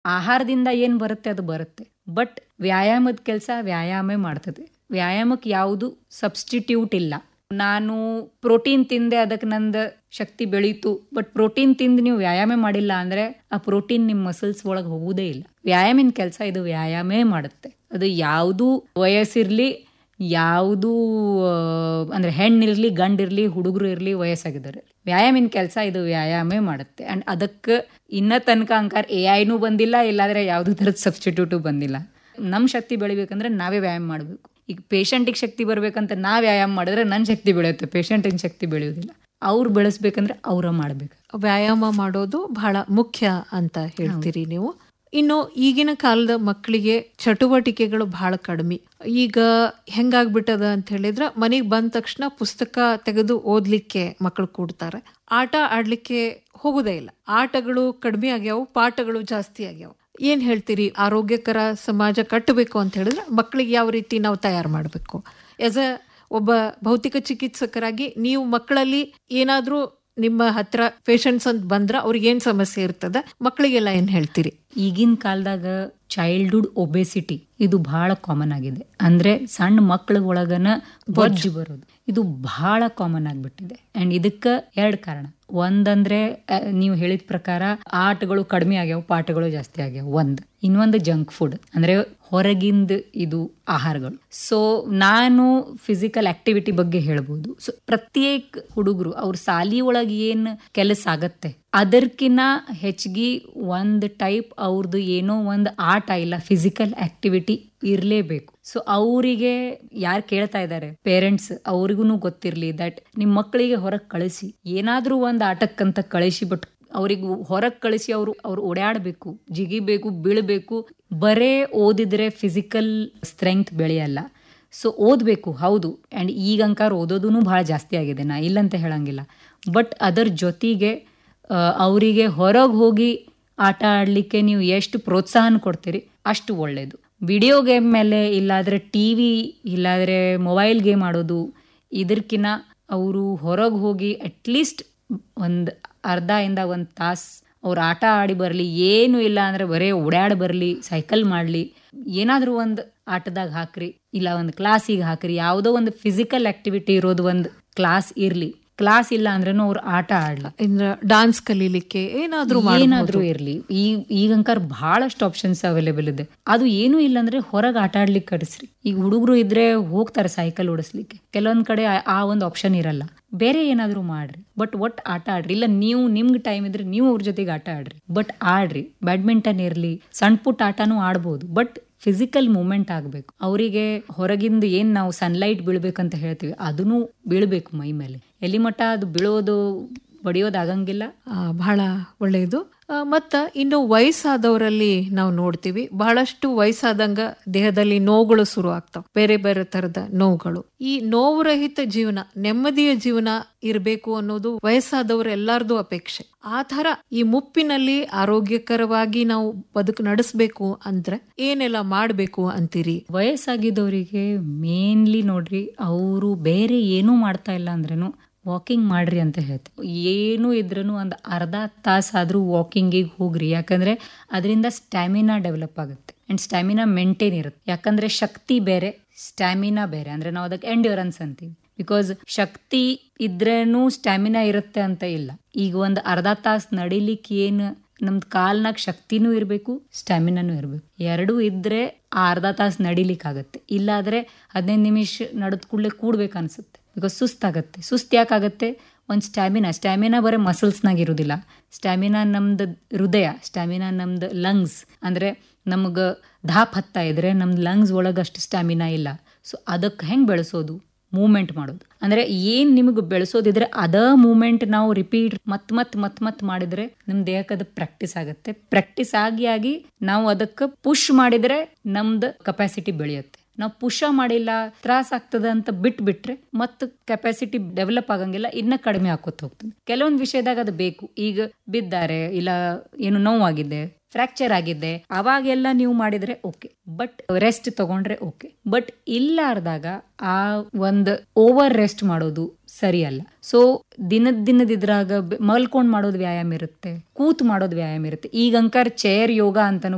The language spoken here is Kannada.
ಆಹಾರದಿಂದ ಏನು ಬರುತ್ತೆ ಅದು ಬರುತ್ತೆ ಬಟ್ ವ್ಯಾಯಾಮದ ಕೆಲಸ ವ್ಯಾಯಾಮ ಮಾಡ್ತದೆ ವ್ಯಾಯಾಮಕ್ಕೆ ಯಾವುದು ಸಬ್ಸ್ಟಿಟ್ಯೂಟ್ ಇಲ್ಲ ನಾನು ಪ್ರೋಟೀನ್ ತಿಂದೆ ಅದಕ್ಕೆ ನಂದು ಶಕ್ತಿ ಬೆಳೀತು ಬಟ್ ಪ್ರೋಟೀನ್ ತಿಂದು ನೀವು ವ್ಯಾಯಾಮ ಮಾಡಿಲ್ಲ ಅಂದರೆ ಆ ಪ್ರೋಟೀನ್ ನಿಮ್ಮ ಮಸಲ್ಸ್ ಒಳಗೆ ಹೋಗುವುದೇ ಇಲ್ಲ ವ್ಯಾಯಾಮಿನ ಕೆಲಸ ಇದು ವ್ಯಾಯಾಮೇ ಮಾಡುತ್ತೆ ಅದು ಯಾವುದು ವಯಸ್ಸಿರಲಿ ಯಾವುದು ಅಂದರೆ ಹೆಣ್ಣಿರಲಿ ಗಂಡಿರಲಿ ಹುಡುಗರು ಇರಲಿ ವಯಸ್ಸಾಗಿದ್ದಾರೆ ವ್ಯಾಯಾಮಿನ ಕೆಲಸ ಇದು ವ್ಯಾಯಾಮೇ ಮಾಡುತ್ತೆ ಆ್ಯಂಡ್ ಅದಕ್ಕೆ ಇನ್ನೂ ತನಕ ಅಂಕಾರ ಎ ಐನೂ ಬಂದಿಲ್ಲ ಇಲ್ಲಾಂದರೆ ಯಾವುದೂ ಥರದ ಸಬ್ಸ್ಟಿಟ್ಯೂಟು ಬಂದಿಲ್ಲ ನಮ್ಮ ಶಕ್ತಿ ಬೆಳಿಬೇಕಂದ್ರೆ ನಾವೇ ವ್ಯಾಯಾಮ ಮಾಡಬೇಕು ಈಗ ಪೇಷಂಟಿಗೆ ಶಕ್ತಿ ಬರಬೇಕಂತ ನಾ ವ್ಯಾಯಾಮ ಮಾಡಿದ್ರೆ ನನ್ನ ಶಕ್ತಿ ಬೆಳೆಯುತ್ತೆ ಪೇಷಂಟಿನ ಶಕ್ತಿ ಬೆಳೆಯೋದಿಲ್ಲ ಅವ್ರು ಬೆಳೆಸ್ಬೇಕಂದ್ರೆ ಅವರ ಮಾಡಬೇಕು ವ್ಯಾಯಾಮ ಮಾಡೋದು ಬಹಳ ಮುಖ್ಯ ಅಂತ ಹೇಳ್ತೀರಿ ನೀವು ಇನ್ನು ಈಗಿನ ಕಾಲದ ಮಕ್ಕಳಿಗೆ ಚಟುವಟಿಕೆಗಳು ಬಹಳ ಕಡಿಮೆ ಈಗ ಹೆಂಗಾಗ್ಬಿಟ್ಟದ ಅಂತ ಹೇಳಿದ್ರೆ ಮನೆಗೆ ಬಂದ ತಕ್ಷಣ ಪುಸ್ತಕ ತೆಗೆದು ಓದ್ಲಿಕ್ಕೆ ಮಕ್ಕಳು ಕೂಡ್ತಾರೆ ಆಟ ಆಡ್ಲಿಕ್ಕೆ ಹೋಗುದೇ ಇಲ್ಲ ಆಟಗಳು ಕಡಿಮೆ ಆಗ್ಯಾವು ಪಾಠಗಳು ಜಾಸ್ತಿ ಆಗ್ಯಾವು ಏನ್ ಹೇಳ್ತೀರಿ ಆರೋಗ್ಯಕರ ಸಮಾಜ ಕಟ್ಟಬೇಕು ಅಂತ ಹೇಳಿದ್ರೆ ಮಕ್ಕಳಿಗೆ ಯಾವ ರೀತಿ ನಾವು ತಯಾರು ಮಾಡಬೇಕು ಎಸ್ ಅ ಒಬ್ಬ ಭೌತಿಕ ಚಿಕಿತ್ಸಕರಾಗಿ ನೀವು ಮಕ್ಕಳಲ್ಲಿ ಏನಾದ್ರೂ ನಿಮ್ಮ ಹತ್ರ ಪೇಷಂಟ್ಸ್ ಅಂತ ಬಂದ್ರ ಅವ್ರಿಗೆ ಏನ್ ಸಮಸ್ಯೆ ಇರ್ತದ ಮಕ್ಕಳಿಗೆಲ್ಲ ಏನ್ ಹೇಳ್ತೀರಿ ಈಗಿನ ಕಾಲದಾಗ ಚೈಲ್ಡ್ಹುಡ್ ಒಬೆಸಿಟಿ ಇದು ಬಹಳ ಕಾಮನ್ ಆಗಿದೆ ಅಂದ್ರೆ ಸಣ್ಣ ಮಕ್ಕಳ ಒಳಗನ ಬೊಜ್ಜು ಬರೋದು ಇದು ಬಹಳ ಕಾಮನ್ ಆಗ್ಬಿಟ್ಟಿದೆ ಅಂಡ್ ಇದಕ್ಕೆ ಎರಡು ಕಾರಣ ಒಂದಂದ್ರೆ ನೀವು ಹೇಳಿದ ಪ್ರಕಾರ ಆಟಗಳು ಕಡಿಮೆ ಆಗ್ಯಾವ ಪಾಠಗಳು ಜಾಸ್ತಿ ಆಗ್ಯಾವ ಒಂದ್ ಇನ್ನೊಂದು ಜಂಕ್ ಫುಡ್ ಅಂದ್ರೆ ಹೊರಗಿಂದ ಇದು ಆಹಾರಗಳು ಸೊ ನಾನು ಫಿಸಿಕಲ್ ಆಕ್ಟಿವಿಟಿ ಬಗ್ಗೆ ಹೇಳ್ಬೋದು ಸೊ ಪ್ರತ್ಯೇಕ ಹುಡುಗರು ಅವ್ರ ಸಾಲಿ ಒಳಗೆ ಏನ್ ಕೆಲಸ ಆಗತ್ತೆ ಅದರ್ಕಿನ್ನ ಹೆಚ್ಚಿಗೆ ಒಂದು ಟೈಪ್ ಅವ್ರದ್ದು ಏನೋ ಒಂದು ಆಟ ಇಲ್ಲ ಫಿಸಿಕಲ್ ಆಕ್ಟಿವಿಟಿ ಇರಲೇಬೇಕು ಸೊ ಅವರಿಗೆ ಯಾರು ಕೇಳ್ತಾ ಇದ್ದಾರೆ ಪೇರೆಂಟ್ಸ್ ಅವ್ರಿಗೂ ಗೊತ್ತಿರಲಿ ದಟ್ ನಿಮ್ಮ ಮಕ್ಕಳಿಗೆ ಹೊರಗೆ ಕಳಿಸಿ ಏನಾದ್ರೂ ಒಂದು ಆಟಕ್ಕಂತ ಕಳಿಸಿ ಬಟ್ ಅವ್ರಿಗೆ ಹೊರಗೆ ಕಳಿಸಿ ಅವರು ಅವ್ರು ಓಡಾಡಬೇಕು ಜಿಗಿಬೇಕು ಬೀಳಬೇಕು ಬರೇ ಓದಿದ್ರೆ ಫಿಸಿಕಲ್ ಸ್ಟ್ರೆಂಗ್ತ್ ಬೆಳೆಯಲ್ಲ ಸೊ ಓದಬೇಕು ಹೌದು ಆ್ಯಂಡ್ ಈಗಂಕಾರ ಓದೋದೂ ಭಾಳ ಜಾಸ್ತಿ ಆಗಿದೆ ನಾ ಇಲ್ಲಂತ ಹೇಳಂಗಿಲ್ಲ ಬಟ್ ಅದರ ಜೊತೆಗೆ ಅವರಿಗೆ ಹೊರಗೆ ಹೋಗಿ ಆಟ ಆಡಲಿಕ್ಕೆ ನೀವು ಎಷ್ಟು ಪ್ರೋತ್ಸಾಹನ ಕೊಡ್ತೀರಿ ಅಷ್ಟು ಒಳ್ಳೆಯದು ವಿಡಿಯೋ ಗೇಮ್ ಮೇಲೆ ಇಲ್ಲಾದರೆ ಟಿ ವಿ ಇಲ್ಲಾದರೆ ಮೊಬೈಲ್ ಗೇಮ್ ಆಡೋದು ಇದಕ್ಕಿನ್ನ ಅವರು ಹೊರಗೆ ಹೋಗಿ ಅಟ್ಲೀಸ್ಟ್ ಒಂದು ಅರ್ಧ ಇಂದ ಒಂದು ತಾಸು ಅವ್ರು ಆಟ ಆಡಿ ಬರಲಿ ಏನು ಇಲ್ಲ ಅಂದರೆ ಬರೀ ಓಡಾಡಿ ಬರಲಿ ಸೈಕಲ್ ಮಾಡಲಿ ಏನಾದರೂ ಒಂದು ಆಟದಾಗ ಹಾಕ್ರಿ ಇಲ್ಲ ಒಂದು ಕ್ಲಾಸಿಗೆ ಹಾಕ್ರಿ ಯಾವುದೋ ಒಂದು ಫಿಸಿಕಲ್ ಆಕ್ಟಿವಿಟಿ ಇರೋದು ಒಂದು ಕ್ಲಾಸ್ ಇರಲಿ ಕ್ಲಾಸ್ ಇಲ್ಲ ಅಂದ್ರೂ ಅವ್ರು ಆಟ ಆಡ್ಲಿ ಡಾನ್ಸ್ ಕಲೀಲಿಕ್ಕೆ ಏನಾದ್ರೂ ಏನಾದ್ರೂ ಇರ್ಲಿ ಈ ಈಗಂಕಾರ ಬಹಳಷ್ಟು ಆಪ್ಷನ್ಸ್ ಅವೈಲೇಬಲ್ ಇದೆ ಅದು ಏನು ಇಲ್ಲ ಅಂದ್ರೆ ಹೊರಗೆ ಆಟ ಆಡ್ಲಿಕ್ಕೆ ಕರೆಸ್ರಿ ಈಗ ಹುಡುಗರು ಇದ್ರೆ ಹೋಗ್ತಾರೆ ಸೈಕಲ್ ಓಡಿಸ್ಲಿಕ್ಕೆ ಕೆಲವೊಂದ್ ಕಡೆ ಆ ಒಂದು ಆಪ್ಷನ್ ಇರಲ್ಲ ಬೇರೆ ಏನಾದ್ರೂ ಮಾಡ್ರಿ ಬಟ್ ಒಟ್ ಆಟ ಆಡ್ರಿ ಇಲ್ಲ ನೀವು ನಿಮ್ಗೆ ಟೈಮ್ ಇದ್ರೆ ನೀವು ಅವ್ರ ಜೊತೆಗೆ ಆಟ ಆಡ್ರಿ ಬಟ್ ಆಡ್ರಿ ಬ್ಯಾಡ್ಮಿಂಟನ್ ಇರ್ಲಿ ಸಣ್ಣ ಪುಟ್ಟ ಆಟನೂ ಆಡ್ಬೋದು ಬಟ್ ಫಿಸಿಕಲ್ ಮೂಮೆಂಟ್ ಆಗಬೇಕು ಅವರಿಗೆ ಹೊರಗಿಂದ ಏನ್ ನಾವು ಸನ್ಲೈಟ್ ಬೀಳ್ಬೇಕಂತ ಹೇಳ್ತೀವಿ ಅದನ್ನು ಬೀಳ್ಬೇಕು ಮೈ ಮೇಲೆ ಎಲ್ಲಿ ಮಟ್ಟ ಅದು ಬೀಳೋದು ಬಡಿಯೋದಾಗಂಗಿಲ್ಲ ಬಹಳ ಒಳ್ಳೆಯದು ಮತ್ತ ಇನ್ನು ವಯಸ್ಸಾದವರಲ್ಲಿ ನಾವು ನೋಡ್ತೀವಿ ಬಹಳಷ್ಟು ವಯಸ್ಸಾದಂಗ ದೇಹದಲ್ಲಿ ನೋವುಗಳು ಶುರು ಆಗ್ತಾವ ಬೇರೆ ಬೇರೆ ತರದ ನೋವುಗಳು ಈ ನೋವು ರಹಿತ ಜೀವನ ನೆಮ್ಮದಿಯ ಜೀವನ ಇರಬೇಕು ಅನ್ನೋದು ವಯಸ್ಸಾದವರ ಎಲ್ಲಾರ್ದು ಅಪೇಕ್ಷೆ ಆ ತರ ಈ ಮುಪ್ಪಿನಲ್ಲಿ ಆರೋಗ್ಯಕರವಾಗಿ ನಾವು ಬದುಕು ನಡೆಸಬೇಕು ಅಂದ್ರೆ ಏನೆಲ್ಲ ಮಾಡ್ಬೇಕು ಅಂತೀರಿ ವಯಸ್ಸಾಗಿದ್ದವರಿಗೆ ಮೇನ್ಲಿ ನೋಡ್ರಿ ಅವರು ಬೇರೆ ಏನೂ ಮಾಡ್ತಾ ಇಲ್ಲ ಅಂದ್ರೇನು ವಾಕಿಂಗ್ ಮಾಡ್ರಿ ಅಂತ ಹೇಳ್ತೀವಿ ಏನು ಇದ್ರೂ ಒಂದು ಅರ್ಧ ತಾಸಾದರೂ ವಾಕಿಂಗಿಗೆ ಹೋಗ್ರಿ ಯಾಕಂದ್ರೆ ಅದರಿಂದ ಸ್ಟ್ಯಾಮಿನಾ ಡೆವಲಪ್ ಆಗುತ್ತೆ ಆ್ಯಂಡ್ ಸ್ಟ್ಯಾಮಿನಾ ಮೇಂಟೈನ್ ಇರುತ್ತೆ ಯಾಕಂದ್ರೆ ಶಕ್ತಿ ಬೇರೆ ಸ್ಟ್ಯಾಮಿನಾ ಬೇರೆ ಅಂದ್ರೆ ನಾವು ಅದಕ್ಕೆ ಎಂಡ್ಯೂರೆನ್ಸ್ ಅಂತೀವಿ ಬಿಕಾಸ್ ಶಕ್ತಿ ಇದ್ರೇನು ಸ್ಟ್ಯಾಮಿನಾ ಇರುತ್ತೆ ಅಂತ ಇಲ್ಲ ಈಗ ಒಂದು ಅರ್ಧ ತಾಸು ನಡಿಲಿಕ್ಕೆ ಏನು ನಮ್ದು ಕಾಲ್ನಾಗ ಶಕ್ತಿನೂ ಇರಬೇಕು ಸ್ಟ್ಯಾಮಿನಾನು ಇರಬೇಕು ಎರಡೂ ಇದ್ರೆ ಆ ಅರ್ಧ ತಾಸು ನಡಿಲಿಕ್ಕೆ ಆಗುತ್ತೆ ಇಲ್ಲಾದ್ರೆ ಹದಿನೈದು ನಿಮಿಷ ನಡೆದ ಕೂಡಲೇ ಕೂಡ್ಬೇಕು ಅನ್ಸುತ್ತೆ ಬಿಕಾಸ್ ಸುಸ್ತಾಗತ್ತೆ ಸುಸ್ತು ಯಾಕಾಗತ್ತೆ ಒಂದು ಸ್ಟ್ಯಾಮಿನಾ ಸ್ಟ್ಯಾಮಿನಾ ಬರೀ ಮಸಲ್ಸ್ನಾಗ ಇರೋದಿಲ್ಲ ಸ್ಟ್ಯಾಮಿನಾ ನಮ್ದು ಹೃದಯ ಸ್ಟ್ಯಾಮಿನಾ ನಮ್ದು ಲಂಗ್ಸ್ ಅಂದರೆ ನಮ್ಗೆ ಧಾಪ್ ಹತ್ತಾ ಇದ್ರೆ ನಮ್ದು ಲಂಗ್ಸ್ ಒಳಗೆ ಅಷ್ಟು ಸ್ಟ್ಯಾಮಿನಾ ಇಲ್ಲ ಸೊ ಅದಕ್ಕೆ ಹೆಂಗೆ ಬೆಳೆಸೋದು ಮೂಮೆಂಟ್ ಮಾಡೋದು ಅಂದರೆ ಏನು ನಿಮಗೆ ಬೆಳೆಸೋದಿದ್ರೆ ಅದ ಮೂಮೆಂಟ್ ನಾವು ರಿಪೀಟ್ ಮತ್ ಮತ್ ಮತ್ ಮತ್ ಮಾಡಿದ್ರೆ ನಮ್ಮ ದೇಹಕ್ಕೆ ಅದು ಪ್ರಾಕ್ಟೀಸ್ ಆಗುತ್ತೆ ಪ್ರಾಕ್ಟೀಸ್ ಆಗಿ ಆಗಿ ನಾವು ಅದಕ್ಕೆ ಪುಷ್ ಮಾಡಿದ್ರೆ ನಮ್ದು ಕೆಪಾಸಿಟಿ ಬೆಳೆಯುತ್ತೆ ನಾವು ಪುಷ ಮಾಡಿಲ್ಲ ತ್ರಾಸ ಆಗ್ತದ ಅಂತ ಬಿಟ್ಟು ಬಿಟ್ರೆ ಮತ್ತು ಕೆಪಾಸಿಟಿ ಡೆವಲಪ್ ಆಗಂಗಿಲ್ಲ ಇನ್ನ ಕಡಿಮೆ ಆಕೋತ ಹೋಗ್ತದೆ ಕೆಲವೊಂದು ವಿಷಯದಾಗ ಅದು ಬೇಕು ಈಗ ಬಿದ್ದಾರೆ ಇಲ್ಲ ಏನು ನೋವಾಗಿದೆ ಫ್ರಾಕ್ಚರ್ ಆಗಿದೆ ಅವಾಗೆಲ್ಲ ನೀವು ಮಾಡಿದ್ರೆ ಓಕೆ ಬಟ್ ರೆಸ್ಟ್ ತಗೊಂಡ್ರೆ ಓಕೆ ಬಟ್ ಇಲ್ಲಾರ್ದಾಗ ಆ ಒಂದು ಓವರ್ ರೆಸ್ಟ್ ಮಾಡೋದು ಸರಿಯಲ್ಲ ಸೊ ದಿನದ ದಿನದ ಇದ್ರಾಗ ಮಲ್ಕೊಂಡ್ ಮಾಡೋದು ವ್ಯಾಯಾಮ ಇರುತ್ತೆ ಕೂತ್ ಮಾಡೋದು ವ್ಯಾಯಾಮ ಇರುತ್ತೆ ಈಗ ಅಂಕರ್ ಚೇರ್ ಯೋಗ ಅಂತಾನು